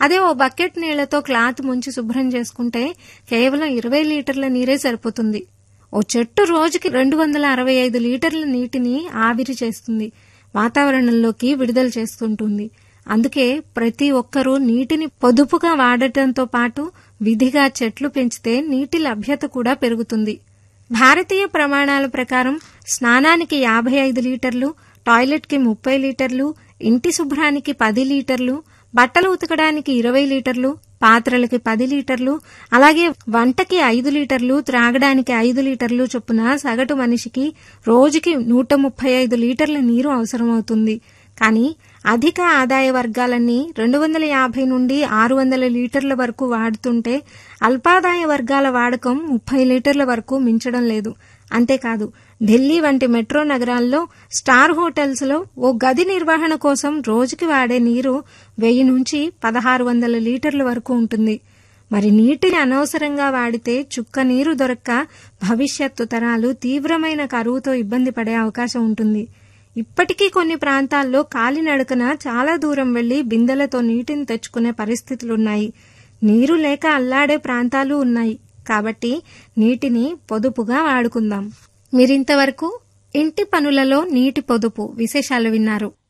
అదే ఓ బకెట్ నీళ్లతో క్లాత్ ముంచి శుభ్రం చేసుకుంటే కేవలం ఇరవై లీటర్ల నీరే సరిపోతుంది ఓ చెట్టు రోజుకి రెండు వందల అరవై ఐదు లీటర్ల నీటిని ఆవిరి చేస్తుంది వాతావరణంలోకి విడుదల చేస్తుంటుంది అందుకే ప్రతి ఒక్కరూ నీటిని పొదుపుగా వాడటంతో పాటు విధిగా చెట్లు పెంచితే నీటి లభ్యత కూడా పెరుగుతుంది భారతీయ ప్రమాణాల ప్రకారం స్నానానికి యాభై ఐదు లీటర్లు టాయిలెట్కి ముప్పై లీటర్లు ఇంటి శుభ్రానికి పది లీటర్లు బట్టలు ఉతకడానికి ఇరవై లీటర్లు పాత్రలకి పది లీటర్లు అలాగే వంటకి ఐదు లీటర్లు త్రాగడానికి ఐదు లీటర్లు చొప్పున సగటు మనిషికి రోజుకి నూట ముప్పై ఐదు లీటర్ల నీరు అవసరమవుతుంది కానీ అధిక ఆదాయ వర్గాలన్నీ రెండు వందల యాభై నుండి ఆరు వందల లీటర్ల వరకు వాడుతుంటే అల్పాదాయ వర్గాల వాడకం ముప్పై లీటర్ల వరకు మించడం లేదు అంతేకాదు ఢిల్లీ వంటి మెట్రో నగరాల్లో స్టార్ హోటల్స్ లో ఓ గది నిర్వహణ కోసం రోజుకి వాడే నీరు వెయ్యి నుంచి పదహారు వందల లీటర్ల వరకు ఉంటుంది మరి నీటిని అనవసరంగా వాడితే చుక్క నీరు దొరక్క భవిష్యత్తు తరాలు తీవ్రమైన కరువుతో ఇబ్బంది పడే అవకాశం ఉంటుంది ఇప్పటికీ కొన్ని ప్రాంతాల్లో కాలినడకన చాలా దూరం వెళ్లి బిందెలతో నీటిని తెచ్చుకునే పరిస్థితులున్నాయి నీరు లేక అల్లాడే ప్రాంతాలు ఉన్నాయి కాబట్టి నీటిని పొదుపుగా వాడుకుందాం మీరింతవరకు ఇంటి పనులలో నీటి పొదుపు విశేషాలు విన్నారు